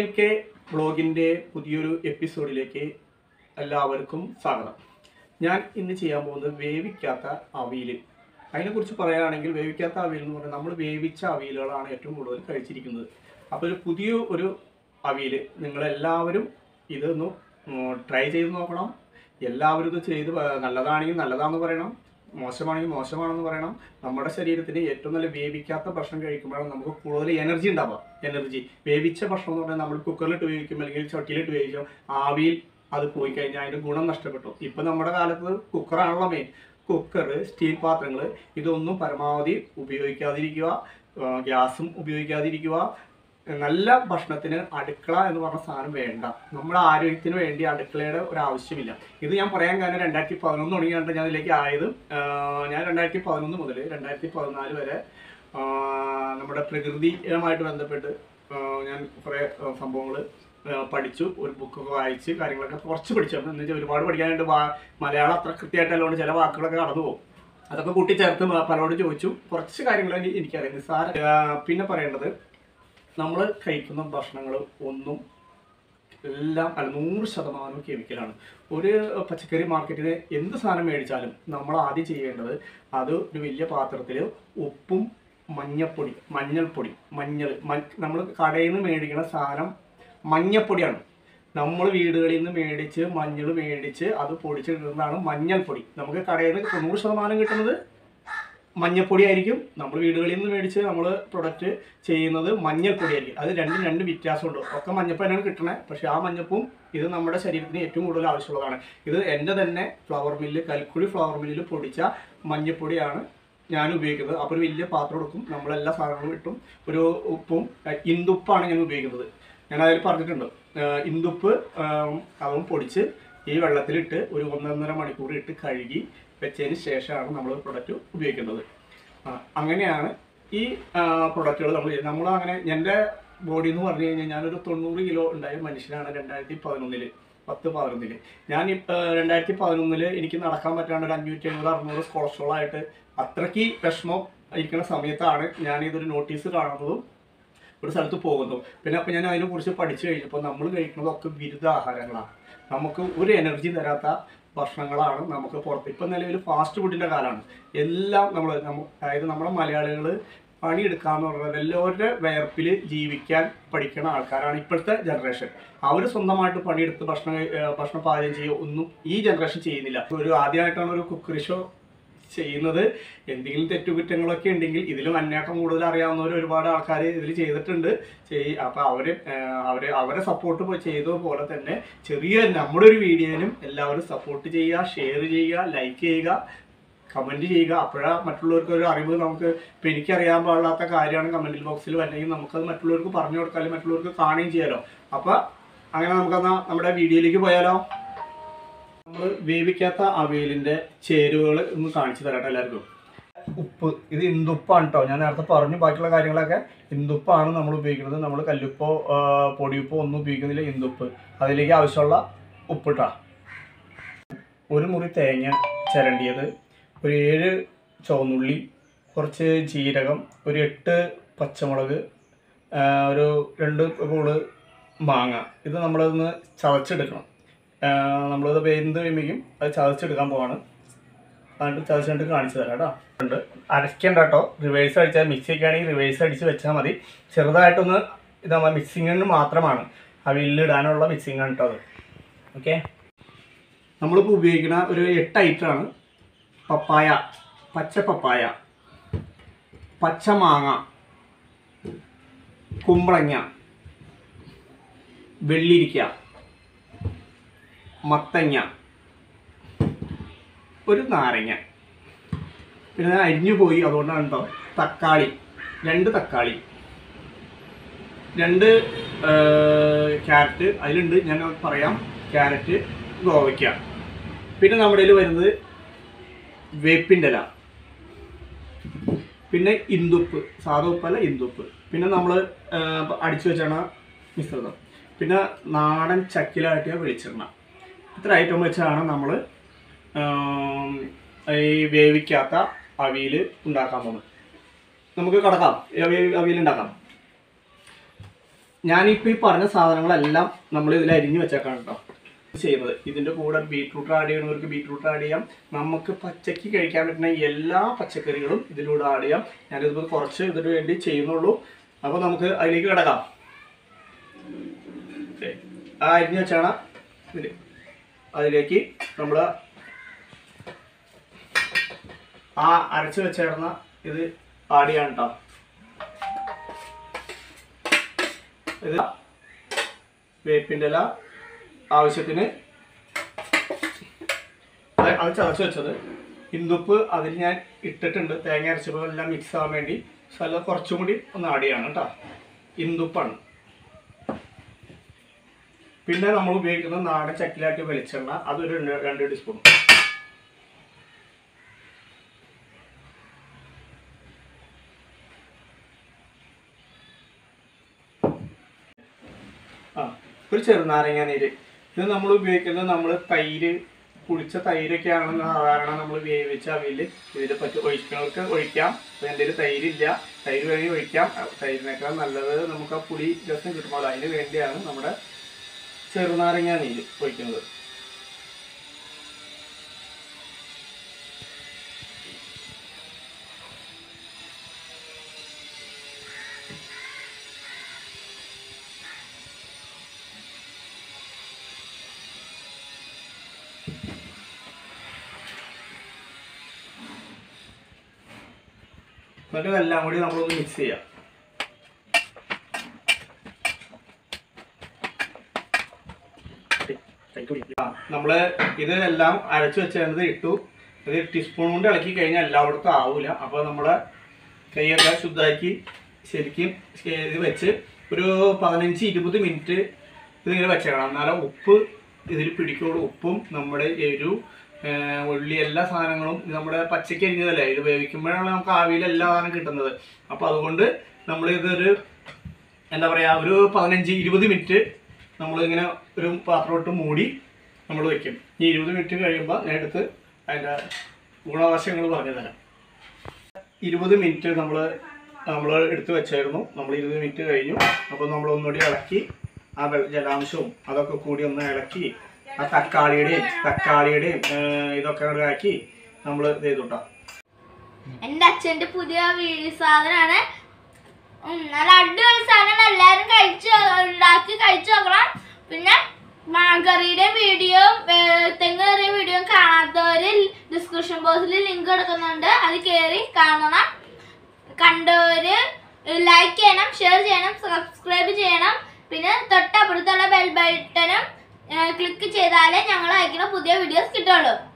K ബ്ലോഗിൻ്റെ പുതിയൊരു എപ്പിസോഡിലേക്ക് എല്ലാവർക്കും സ്വാഗതം ഞാൻ ഇന്ന് ചെയ്യാൻ പോകുന്നത് വേവിക്കാത്ത അവിയൽ അതിനെക്കുറിച്ച് പറയുകയാണെങ്കിൽ വേവിക്കാത്ത അവിയൽ എന്ന് പറഞ്ഞാൽ നമ്മൾ വേവിച്ച അവിയലുകളാണ് ഏറ്റവും കൂടുതൽ കഴിച്ചിരിക്കുന്നത് അപ്പോൾ ഒരു പുതിയ ഒരു അവിയൽ നിങ്ങളെല്ലാവരും ഇതൊന്ന് ട്രൈ ചെയ്ത് നോക്കണം എല്ലാവരും ഇത് ചെയ്ത് പ- നല്ലതാണെങ്കിൽ നല്ലതാണെന്ന് പറയണം മോശമാണെങ്കിൽ മോശമാണെന്ന് പറയണം നമ്മുടെ ശരീരത്തിന് ഏറ്റവും നല്ല വേവിക്കാത്ത ഭക്ഷണം കഴിക്കുമ്പോഴാണ് നമുക്ക് കൂടുതൽ എനർജി ഉണ്ടാവുക എനർജി വേവിച്ച ഭക്ഷണം എന്ന് പറഞ്ഞാൽ നമ്മൾ കുക്കറിലിട്ട് വേവിക്കും അല്ലെങ്കിൽ ചട്ടിയിലിട്ട് വേവിക്കും ആവിയിൽ അത് പോയി കഴിഞ്ഞാൽ അതിൻ്റെ ഗുണം നഷ്ടപ്പെട്ടു ഇപ്പം നമ്മുടെ കാലത്ത് കുക്കറാണല്ലോ മെയിൻ കുക്കർ സ്റ്റീൽ പാത്രങ്ങൾ ഇതൊന്നും പരമാവധി ഉപയോഗിക്കാതിരിക്കുക ആ, ഗ്യാസും ഉപയോഗിക്കാതിരിക്കുക നല്ല ഭക്ഷണത്തിന് അടുക്കള എന്ന് പറഞ്ഞ സാധനം വേണ്ട നമ്മുടെ ആരോഗ്യത്തിന് വേണ്ടി അടുക്കളയുടെ ഒരു ആവശ്യമില്ല ഇത് ഞാൻ പറയാൻ കാരണം രണ്ടായിരത്തി പതിനൊന്ന് തുടങ്ങിയാണ് ഞാൻ ഇതിലേക്ക് ആയത് ആ, ഞാൻ രണ്ടായിരത്തി പതിനൊന്ന് മുതൽ രണ്ടായിരത്തി പതിനാല് വരെ ആ, നമ്മുടെ പ്രകൃതിയുമായിട്ട് ബന്ധപ്പെട്ട് ആ, ഞാൻ കുറേ സംഭവങ്ങൾ പഠിച്ചു ഒരു ബുക്കൊക്കെ വായിച്ച് കാര്യങ്ങളൊക്കെ കുറച്ച് പഠിച്ചു എന്ന് വെച്ചാൽ ഒരുപാട് പഠിക്കാനായിട്ട് വാ- മലയാളം അത്ര കൃത്യമായിട്ടല്ലോണ്ട് ചില വാക്കുകളൊക്കെ കടന്നു പോകും അതൊക്കെ കൂട്ടിച്ചേർത്ത് മ- പലരോട് ചോദിച്ചു കുറച്ച് കാര്യങ്ങൾ എനി- എനിക്കറിയാം നിസ്സാര ആ, പിന്നെ പറയേണ്ടത് നമ്മൾ കഴിക്കുന്ന ഭക്ഷണങ്ങൾ ഒന്നും എല്ലാം അല്ല നൂറ് ശതമാനം കെമിക്കലാണ് ഒരു പച്ചക്കറി മാർക്കറ്റിൽ എന്ത് സാധനം മേടിച്ചാലും നമ്മൾ ആദ്യം ചെയ്യേണ്ടത് അത് ഒരു വലിയ പാത്രത്തിൽ ഉപ്പും മഞ്ഞപ്പൊടി മഞ്ഞൾപ്പൊടി മഞ്ഞൾ നമ്മൾ കടയിൽ നിന്ന് മേടിക്കുന്ന സാധനം മഞ്ഞപ്പൊടിയാണ് നമ്മൾ വീടുകളിൽ നിന്ന് മേടിച്ച് മഞ്ഞൾ മേടിച്ച് അത് പൊടിച്ചിടുന്നതാണ് മഞ്ഞൾപ്പൊടി നമുക്ക് കടയിൽ നിന്ന് തൊണ്ണൂറ് ശതമാനം കിട്ടുന്നത് മഞ്ഞപ്പൊടി ആയിരിക്കും നമ്മൾ വീടുകളിൽ നിന്ന് മേടിച്ച് നമ്മൾ പ്രൊഡക്റ്റ് ചെയ്യുന്നത് മഞ്ഞൾപ്പൊടി ആയിരിക്കും അത് രണ്ടും രണ്ട് വ്യത്യാസമുണ്ട് ഒക്കെ മഞ്ഞപ്പം തന്നെയാണ് കിട്ടണത് പക്ഷേ ആ മഞ്ഞപ്പും ഇത് നമ്മുടെ ശരീരത്തിന് ഏറ്റവും കൂടുതൽ ആവശ്യമുള്ളതാണ് ഇത് എൻ്റെ തന്നെ ഫ്ലവർ മില്ല് കൽക്കുഴി ഫ്ലവർ മില്ലിൽ പൊടിച്ച മഞ്ഞപ്പൊടിയാണ് ഞാൻ ഉപയോഗിക്കുന്നത് അപ്പോൾ ഒരു വലിയ പാത്രം എടുക്കും നമ്മളെല്ലാ സാധനങ്ങളും ഇട്ടും ഒരു ഉപ്പും അഹ് ഇന്ദുപ്പാണ് ഞാൻ ഉപയോഗിക്കുന്നത് ഞാൻ അതിൽ പറഞ്ഞിട്ടുണ്ട് ആഹ് ഇന്ദുപ്പ് ആഹ് അതും പൊടിച്ച് ഈ വെള്ളത്തിലിട്ട് ഒരു ഒന്നൊന്നര മണിക്കൂർ ഇട്ട് കഴുകി വെച്ചതിന് ശേഷമാണ് നമ്മൾ പ്രൊഡക്റ്റ് ഉപയോഗിക്കേണ്ടത് ആ, അങ്ങനെയാണ് ഈ പ്രൊഡക്റ്റുകൾ നമ്മൾ ചെയ്യുന്നത് നമ്മൾ അങ്ങനെ എൻ്റെ ബോഡി എന്ന് പറഞ്ഞു കഴിഞ്ഞാൽ ഞാനൊരു തൊണ്ണൂറ് കിലോ ഉണ്ടായ മനുഷ്യനാണ് രണ്ടായിരത്തി പതിനൊന്നില് പത്ത് പതിനൊന്നില് ഞാൻ ഇപ്പം രണ്ടായിരത്തി പതിനൊന്നില് എനിക്ക് നടക്കാൻ പറ്റാണ്ട് ഒരു അഞ്ഞൂറ്റി എഴുപത് അറുന്നൂറ് കൊളസ്ട്രോൾ ആയിട്ട് അത്രയ്ക്ക് വിഷമം ഇരിക്കുന്ന സമയത്താണ് ഞാൻ ഇതൊരു നോട്ടീസ് കാണുന്നതും ഒരു സ്ഥലത്ത് പോകുന്നു പിന്നെ അപ്പം ഞാൻ അതിനെക്കുറിച്ച് പഠിച്ചു കഴിഞ്ഞപ്പോൾ നമ്മൾ കഴിക്കുന്നതൊക്കെ ബിരുദ ആഹാരങ്ങളാണ് നമുക്ക് ഒരു എനർജി തരാത്ത ഭക്ഷണങ്ങളാണ് നമുക്ക് പുറത്ത് ഇപ്പം നിലവിൽ ഫാസ്റ്റ് ഫുഡിൻ്റെ കാലമാണ് എല്ലാം നമ്മൾ അതായത് നമ്മുടെ മലയാളികൾ പണിയെടുക്കാന്ന് പറഞ്ഞാൽ എല്ലാവരുടെ വേർപ്പിൽ ജീവിക്കാൻ പഠിക്കുന്ന ആൾക്കാരാണ് ഇപ്പോഴത്തെ ജനറേഷൻ അവർ സ്വന്തമായിട്ട് പണിയെടുത്ത് ഭക്ഷണം കഴി- ഏർ ഭക്ഷണം പാചകം ചെയ്യുക ഒന്നും ഈ ജനറേഷൻ ചെയ്യുന്നില്ല ഒരു ആദ്യമായിട്ടാണ് ഒരു കുക്കറി ഷോ ചെയ്യുന്നത് എന്തെങ്കിലും തെറ്റുകുറ്റങ്ങളൊക്കെ ഉണ്ടെങ്കിൽ ഇതിലും അന്വേഷണം കൂടുതൽ അറിയാവുന്നവർ ഒരുപാട് ആൾക്കാർ ഇതിൽ ചെയ്തിട്ടുണ്ട് ചെയ് അപ്പോൾ അവർ അവർ അവരെ സപ്പോർട്ട് ചെയ്തതുപോലെ തന്നെ ചെറിയ നമ്മുടെ ഒരു വീഡിയോയിലും എല്ലാവരും സപ്പോർട്ട് ചെയ്യുക ഷെയർ ചെയ്യുക ലൈക്ക് ചെയ്യുക കമൻറ്റ് ചെയ്യുക അപ്പോഴാ മറ്റുള്ളവർക്ക് ഒരു അറിവ് നമുക്ക് ഇപ്പം എനിക്കറിയാൻ പാടില്ലാത്ത കാര്യമാണ് കമൻറ്റ് ബോക്സിൽ വരണമെങ്കിൽ നമുക്കത് മറ്റുള്ളവർക്ക് പറഞ്ഞു കൊടുക്കാം അല്ലെങ്കിൽ മറ്റുള്ളവർക്ക് കാണുകയും ചെയ്യാലോ അപ്പോൾ അങ്ങനെ നമുക്കെന്നാൽ നമ്മുടെ വീഡിയോയിലേക്ക് പോയാലോ നമ്മൾ വേവിക്കാത്ത അവിയലിന്റെ ചേരുവകൾ ഒന്ന് കാണിച്ചു തരാട്ടോ എല്ലാവർക്കും ഉപ്പ് ഇത് ഇന്ദുപ്പാണ് കേട്ടോ ഞാൻ നേരത്തെ പറഞ്ഞു ബാക്കിയുള്ള കാര്യങ്ങളൊക്കെ ഇന്ദുപ്പാണ് നമ്മൾ ഉപയോഗിക്കുന്നത് നമ്മൾ കല്ലുപ്പോ ആ, പൊടിയുപ്പോ ഒന്നും ഉപയോഗിക്കുന്നില്ല ഇന്ദുപ്പ് അതിലേക്ക് ആവശ്യമുള്ള ഉപ്പിട്ടാ ഒരു മുറി തേങ്ങ ചിരണ്ടിയത് ഒരു ഏഴ് ചുവന്നുള്ളി കുറച്ച് ജീരകം ഒരു എട്ട് പച്ചമുളക് ആ, ഒരു രണ്ട് പൂള് മാങ്ങ ഇത് നമ്മളതൊന്ന് ചതച്ചെടുക്കണം ആഹ് നമ്മളിത് വെന്ത് കഴിയുമ്പോഴേക്കും അത് ചതച്ചെടുക്കാൻ പോവാണ് എന്നിട്ട് ചതച്ചിട്ട് കാണിച്ചു തരാം കേട്ടോ ഉണ്ട് അരയ്ക്കണ്ട കേട്ടോ റിവേഴ്സ് അടിച്ചാൽ മിക്സിയൊക്കെ ആണെങ്കിൽ റിവേഴ്സ് അടിച്ച് വെച്ചാൽ മതി ചെറുതായിട്ടൊന്ന് ഇത് നമ്മൾ മിക്സിങ്ങിന് മാത്രമാണ് ആ വില്ലിടാനുള്ള മിക്സിങ് ആണ് കേട്ടോ അത് ഓക്കെ നമ്മളിപ്പോൾ ഉപയോഗിക്കുന്ന ഒരു എട്ട് ഐറ്റമാണ് പപ്പായ പച്ച പപ്പായ പച്ച മാങ്ങ കുമ്പളങ്ങ വെള്ളിരിക്ക മത്തങ്ങ ഒരു നാരങ്ങ പിന്നെ അത് അരിഞ്ഞു പോയി അതുകൊണ്ടാണ് കേട്ടോ തക്കാളി രണ്ട് തക്കാളി രണ്ട് ക്യാരറ്റ് അതിലുണ്ട് ഞാൻ പറയാം ക്യാരറ്റ് ഗോവയ്ക്ക പിന്നെ നമ്മുടെ കയ്യിൽ വരുന്നത് വേപ്പിൻ്റെ ഇല പിന്നെ ഇന്ദുപ്പ് സാധാ ഉപ്പല്ല ഇന്ദുപ്പ് പിന്നെ നമ്മൾ അടിച്ചു വെച്ചാണ് മിശ്രിതം പിന്നെ നാടൻ ചക്കിലാട്ടിയ വെളിച്ചെണ്ണ ഇത്ര ഐറ്റം വെച്ചാണ് നമ്മൾ ഈ വേവിക്കാത്ത അവിയൽ ഉണ്ടാക്കാൻ പോകുന്നത് നമുക്ക് കടക്കാം അവിയൽ അവിയൽ ഉണ്ടാക്കാം ഞാനിപ്പോൾ ഈ പറഞ്ഞ സാധനങ്ങളെല്ലാം നമ്മൾ ഇതിൽ അരിഞ്ഞു വെച്ചേക്കാണ് കേട്ടോ ചെയ്യുന്നത് ഇതിൻ്റെ കൂടെ ബീട്രൂട്ട് ആഡ് ചെയ്യണവർക്ക് ബീട്രൂട്ട് ആഡ് ചെയ്യാം നമുക്ക് പച്ചയ്ക്ക് കഴിക്കാൻ പറ്റുന്ന എല്ലാ പച്ചക്കറികളും ഇതിലൂടെ ആഡ് ചെയ്യാം ഞാനിതിപ്പോൾ കുറച്ച് ഇതിന് വേണ്ടി ചെയ്യുന്നുള്ളൂ അപ്പോൾ നമുക്ക് അതിലേക്ക് കിടക്കാം ദേ, ആ അരിഞ്ഞു വെച്ചാണ് ഇതിൽ അതിലേക്ക് നമ്മൾ ആ അരച്ച് വെച്ചേർന്ന ഇത് ആഡ് ചെയ്യാൻ കേട്ടോ ഇത് വേപ്പിൻ്റെ ഇല ആവശ്യത്തിന് അത് അത് ചതച്ച് വെച്ചത് ഇന്ദുപ്പ് അതിൽ ഞാൻ ഇട്ടിട്ടുണ്ട് തേങ്ങ അരച്ചപ്പോൾ എല്ലാം മിക്സ് ആവാൻ വേണ്ടി സ്ഥലം കുറച്ചും കൂടി ഒന്ന് ആഡ് ചെയ്യണം കേട്ടോ ഇന്ദുപ്പാണ് പിന്നെ നമ്മൾ ഉപയോഗിക്കുന്ന നാടൻ ചക്കിലാട്ടി വെളിച്ചെണ്ണ അതൊരു രണ്ട് രണ്ട് ടീസ്പൂൺ ആ ഒരു ചെറുനാരങ്ങ നീര് ഇത് നമ്മൾ ഉപയോഗിക്കുന്നത് നമ്മൾ തൈര് കുടിച്ച തൈരൊക്കെയാണ് സാധാരണ നമ്മൾ വേവിച്ച അവിയിൽ ഇതിൽ പറ്റി ഒഴിക്കണവർക്ക് ഒഴിക്കാം ഇപ്പം എൻ്റെ കയ്യിൽ തൈരില്ല തൈര് വേണമെങ്കിൽ ഒഴിക്കാം തൈരിനേക്കാൾ നല്ലത് നമുക്ക് ആ പുളി രസം കിട്ടുമ്പോൾ അതിന് വേണ്ടിയാണ് നമ്മുടെ ചെറുനാരങ്ങ നീര് ഒഴിക്കുന്നത് എന്നിട്ട് ഇതെല്ലാം കൂടി നമ്മളൊന്ന് മിക്സ് ചെയ്യാം ആ, നമ്മള് ഇത് എല്ലാം അരച്ചു വെച്ചത് ഇട്ടു ഇത് ടീസ്പൂൺ കൊണ്ട് ഇളക്കി കഴിഞ്ഞാൽ എല്ലായിടത്തും ആവൂല അപ്പോൾ നമ്മളെ കൈയൊക്കെ ശുദ്ധമാക്കി ശരിക്കും ഇത് വെച്ച് ഒരു പതിനഞ്ച് ഇരുപത് മിനിറ്റ് ഇതിങ്ങനെ വെച്ചേക്കണം എന്നാലും ഉപ്പ് ഇതിൽ പിടിക്കുള്ളൂ ഉപ്പും നമ്മുടെ എരു ഏഹ് ഉള്ളി എല്ലാ സാധനങ്ങളും ഇത് നമ്മുടെ പച്ചയ്ക്ക് അരിഞ്ഞതല്ലേ ഇത് വേവിക്കുമ്പോഴാണ് നമുക്ക് ആവിയിൽ എല്ലാ സാധനം കിട്ടുന്നത് അപ്പോൾ അതുകൊണ്ട് നമ്മൾ ഇതൊരു എന്താ പറയുക ഒരു പതിനഞ്ച് ഇരുപത് മിനിറ്റ് നമ്മളിങ്ങനെ ഒരു പാത്രമിട്ട് മൂടി നമ്മൾ വെക്കും ഈ ഇരുപത് മിനിറ്റ് കഴിയുമ്പോൾ ഞാൻ എടുത്ത് അതിൻ്റെ ഗുണവശങ്ങൾ പറഞ്ഞു തരാം ഇരുപത് മിനിറ്റ് നമ്മൾ നമ്മൾ എടുത്ത് വെച്ചായിരുന്നു നമ്മൾ ഇരുപത് മിനിറ്റ് കഴിഞ്ഞു അപ്പോൾ നമ്മൾ ഒന്നുകൂടി ഇളക്കി ആ വെള്ള ജലാംശവും അതൊക്കെ കൂടി ഒന്ന് ഇളക്കി ആ തക്കാളിയുടെയും തക്കാളിയുടെയും ഏഹ്, ഇതൊക്കെ കൂടെ ആക്കി നമ്മൾ ഇത് ചെയ്തുട്ടാ എന്റെ അച്ഛന്റെ പുതിയ വീ- സാധനമാണ് ഉം, നല്ല അടിപൊളി സാധനമാണ് എല്ലാരും കഴിച്ച് ഉണ്ടാക്കി കഴിച്ചു നോക്കണം പിന്നെ മാങ്കറിയുടെ വീഡിയോ തെങ്ങ് കയറിയ വീഡിയോ കാണാത്തവര് ഡിസ്ക്രിപ്ഷൻ ബോക്സിൽ ലിങ്ക് കൊടുക്കുന്നുണ്ട് അത് കയറി കാണണം കണ്ടവര് ലൈക്ക് ചെയ്യണം ഷെയർ ചെയ്യണം സബ്സ്ക്രൈബ് ചെയ്യണം പിന്നെ തൊട്ടപ്പുറത്തുള്ള ബെൽ ബട്ടനും ക്ലിക്ക് ചെയ്താലേ ഞങ്ങൾ അയക്കുന്ന പുതിയ വീഡിയോസ് കിട്ടുള്ളൂ